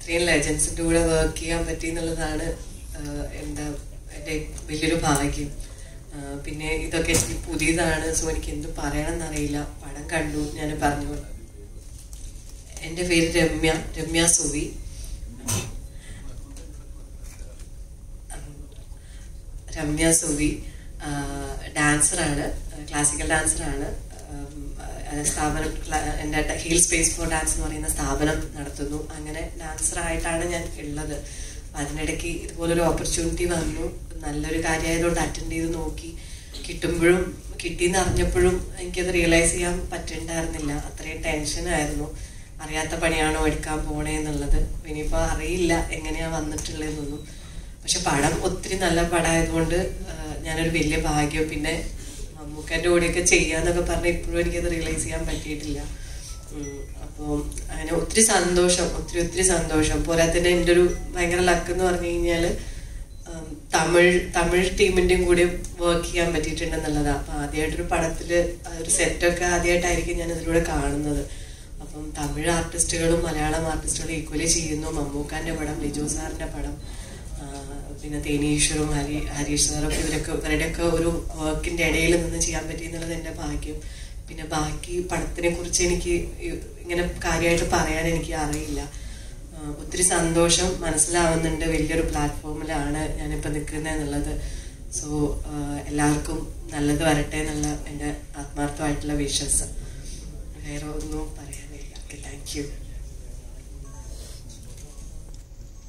ഇത്രയും ലെജൻസിന്റെ കൂടെ വർക്ക് ചെയ്യാൻ പറ്റി എന്നുള്ളതാണ് ആഹ് എന്താ എൻ്റെ വലിയൊരു ഭാഗ്യം ആഹ് പിന്നെ ഇതൊക്കെ എനിക്ക് പുതിയതാണ് സോ എനിക്ക് എന്ത് പറയണം എന്നറിയില്ല പടം കണ്ടു ഞാൻ പറഞ്ഞു എൻ്റെ പേര് രമ്യ രമ്യ സുവി രമ്യ സുവി ഡാൻസറാണ് ക്ലാസിക്കൽ ഡാൻസറാണ് സ്ഥാപനം ക്ല- എൻ്റെ ഹീൽ സ്പേസ് ഫോർ ഡാൻസ് എന്ന് പറയുന്ന സ്ഥാപനം നടത്തുന്നു അങ്ങനെ ഡാൻസറായിട്ടാണ് ഞാൻ ഉള്ളത് അതിനിടയ്ക്ക് ഇതുപോലൊരു ഓപ്പർച്യൂണിറ്റി വന്നു നല്ലൊരു കാര്യമായതുകൊണ്ട് അറ്റൻഡ് ചെയ്ത് നോക്കി കിട്ടുമ്പോഴും കിട്ടിയെന്ന് അറിഞ്ഞപ്പോഴും എനിക്കത് റിയലൈസ് ചെയ്യാൻ പറ്റുന്നുണ്ടായിരുന്നില്ല അത്രയും ടെൻഷനായിരുന്നു അറിയാത്ത പണിയാണോ എടുക്കാൻ പോണേ എന്നുള്ളത് ഇനിയിപ്പോൾ അറിയില്ല എങ്ങനെയാ വന്നിട്ടുള്ളതെന്നൊന്നും പക്ഷെ പടം ഒത്തിരി നല്ല പടമായതുകൊണ്ട് ആ, ഞാനൊരു വലിയ ഭാഗ്യം പിന്നെ മമ്മൂക്കൻ്റെ കൂടെയൊക്കെ ചെയ്യാന്നൊക്കെ പറഞ്ഞാൽ ഇപ്പോഴും എനിക്കത് റിയലൈസ് ചെയ്യാൻ പറ്റിയിട്ടില്ല ഉം, അപ്പോൾ അങ്ങനെ ഒത്തിരി സന്തോഷം ഒത്തിരി ഒത്തിരി സന്തോഷം പോരാത്തന്നെ എൻ്റെ ഒരു ഭയങ്കര ലക്ക് എന്ന് പറഞ്ഞു കഴിഞ്ഞാൽ തമിഴ് തമിഴ് ടീമിൻ്റെയും കൂടി വർക്ക് ചെയ്യാൻ പറ്റിയിട്ടുണ്ടെന്നുള്ളതാണ് അപ്പം ആദ്യമായിട്ടൊരു പടത്തിൽ ഒരു സെറ്റൊക്കെ ആദ്യമായിട്ടായിരിക്കും ഞാൻ ഇതിലൂടെ കാണുന്നത് അപ്പം തമിഴ് ആർട്ടിസ്റ്റുകളും മലയാളം ആർട്ടിസ്റ്റുകളും ഈക്വലി ചെയ്യുന്നു മമ്മൂക്കാന്റെ പടം ലിജോ സാറിന്റെ പടം ആ, പിന്നെ തേനീശ്വറും ഹരി ഹരീഷ് സാറും ഇവരൊക്കെ ഇവരുടെയൊക്കെ ഒരു വർക്കിന്റെ ഇടയിൽ നിന്ന് ചെയ്യാൻ പറ്റി എന്നുള്ളത് എൻ്റെ ഭാഗ്യം പിന്നെ ബാക്കി പടത്തിനെ കുറിച്ച് എനിക്ക് ഇ- ഇങ്ങനെ കാര്യമായിട്ട് പറയാൻ എനിക്ക് അറിയില്ല ആ, ഒത്തിരി സന്തോഷം മനസ്സിലാവുന്നുണ്ട് വലിയൊരു പ്ലാറ്റ്ഫോമിലാണ് ഞാനിപ്പോൾ നിൽക്കുന്നത് എന്നുള്ളത് സോ എല്ലാവർക്കും നല്ലത് വരട്ടെ എന്നുള്ള എൻ്റെ ആത്മാർത്ഥമായിട്ടുള്ള വിശ്വാസം വേറെ ഒന്നും പറയാനില്ല ഓക്കെ താങ്ക് യു